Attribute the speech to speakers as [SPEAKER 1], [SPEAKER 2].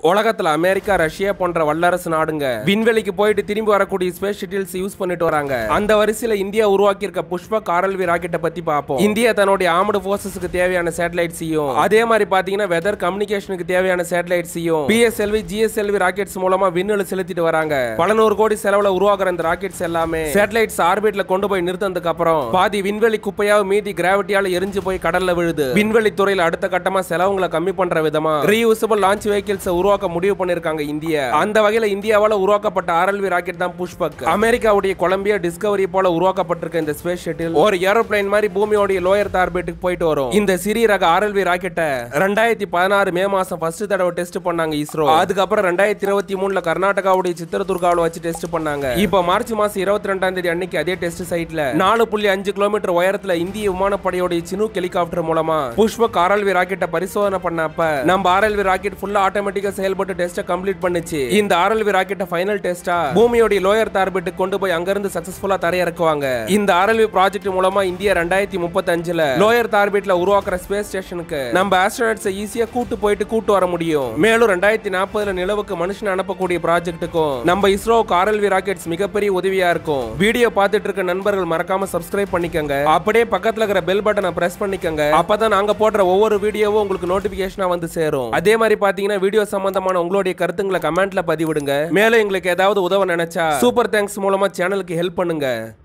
[SPEAKER 1] உலகத்துல America Russia போன்ற வல்லரசு நாடுங்க விண்வெளிக்கு போயிட்டு திரும்பி வரக்கூடிய ஸ்பேஸ் ஷட்டில்ஸ் யூஸ் பண்ணிட்டு வராங்க அந்த வரிசையில இந்தியா உருவாக்கி இருக்க புஷ்பக் ஆர்எல்வி ராக்கெட்டை பத்தி பார்ப்போம் இந்தியா தன்னுடைய ஆர்மடு போர்சஸ்க்கு தேவையான சேட்டலைட்ஸையும் அதே மாதிரி பாத்தீங்கன்னா வெதர் கம்யூனிகேஷனுக்கு தேவையான சேட்டலைட்ஸையும் பிஎஸ்எல்வி ஜிஎஸ்எல்வி ராக்கெட்ஸ் மூலமா விண்வெளி செலுத்திட்டு வராங்க பல நூறு கோடி செலவுல உருவாக்குற இந்த ராக்கெட்ஸ் எல்லாமே சேட்டலைட்ஸ் ஆர்பிட்ல கொண்டு போய் நிறுத்ததுக்கு அப்புறம் பாதி விண்வெளி குப்பையாව மீதி கிராவிட்டியால எரிஞ்சு போய் கடல்ல விழுது விண்வெளி துறையில அடுத்த கட்டமா செலவுங்களை கம்மி பண்ற விதமா ரீயூசபிள் லான்ச் வெஹிக்கிள்ஸ் உருவாக்க முடிவு பண்ணிருக்காங்க இந்தியா அந்த வகையில இந்தியாவால உருவாக்கப்பட்ட ஆர்எல்வி ராக்கெட் தான் புஷ்பக் அமெரிக்காவுடைய கொலம்பியா டிஸ்கவரி போல உருவாக்கப்பட்டிருக்க இந்த ஸ்பேஸ் ஷட்டில் ஒரு ஏரோப்ளேன் மாதிரி பூமியோடைய லோயர் ஆர்பிட்டுக்கு போயிட்டு வரும் இந்த சிறிய ரக ஆர்எல்வி ராக்கெட்டை ரெண்டாயிரத்தி பதினாறு மே மாசம் ஃபர்ஸ்ட் தடவை டெஸ்ட் பண்ணாங்க இஸ்ரோ அதுக்கப்புறம் ரெண்டாயிரத்தி இருபத்தி மூணுல கர்நாடகாவுடைய சித்திரதுர்காவில் வச்சு டெஸ்ட் பண்ணாங்க இப்போ மார்ச் மாசம் இருபத்தி ரெண்டாம் தேதி அன்னைக்கு அதே டெஸ்ட் சைட்ல நாலு புள்ளி அஞ்சு கிலோமீட்டர் உயரத்துல இந்திய விமானப்படையோடைய சினூக் ஹெலிகாப்டர் மூலமா புஷ்பக் ஆர்எல்வி ராக்கெட்டை பரிசோதனை பண்ணப்ப நம்ம ஆர்எல்வி ராக்கெட் ஃபுல்லா ஆட்டோமேட்டிக்கா செயல்பட்டு டெஸ்ட்டை கம்ப்ளீட் பண்ணுச்சு இந்த ஆர்எல்வி ராக்கெட்டை ஃபைனல் டெஸ்டா பூமியோட லோயர் ஆர்பிட்டுக்கு கொண்டு போய் அங்கிருந்து சக்சஸ்ஃபுல்லா தரையிறக்குவாங்க இந்த ஆர்எல்வி ப்ராஜெக்ட் மூலமா இந்தியா ரெண்டாயிரத்தி முப்பத்தஞ்சுல லோயர் ஆர்பிட்ல உருவாக்குற ஸ்பேஸ் ஸ்டேஷனுக்கு நம்ம ஆஸ்ட்ரோனட்ஸை ஈஸியா கூட்டு போயிட்டு கூட்டு வர முடியும் மேலும் ரெண்டாயிரத்தி நாற்பதுல நிலவுக்கு மனுஷன் அனுப்பக்கூடிய ப்ராஜெக்ட்டுக்கும் நம்ம இஸ்ரோவுக்கு ஆர்எல்வி ராக்கெட்ஸ் மிகப்பெரிய உதவியா இருக்கும் வீடியோ பார்த்துட்டு இருக்க நண்பர்கள் மறக்காம சப்ஸ்கிரைப் பண்ணிக்கங்க அப்படியே பக்கத்துல இருக்கிற பெல் பட்டனை பிரஸ் பண்ணிக்கங்க அப்பதான் நாங்க போடுற ஒவ்வொரு வீடியோவும் உங்களுக்கு நோட்டிபிகேஷனா வந்து சேரும் அதே மாதிரி பாத்தீங்கன்னா வீடியோ சம்பந்தமான உங்களுடைய கருத்துங்களை கமெண்ட்ல பதிவிடுங்க மேலும் எங்களுக்கு ஏதாவது உதவ நினைச்சா சூப்பர் தேங்க்ஸ் மூலமா சேனலுக்கு ஹெல்ப் பண்ணுங்க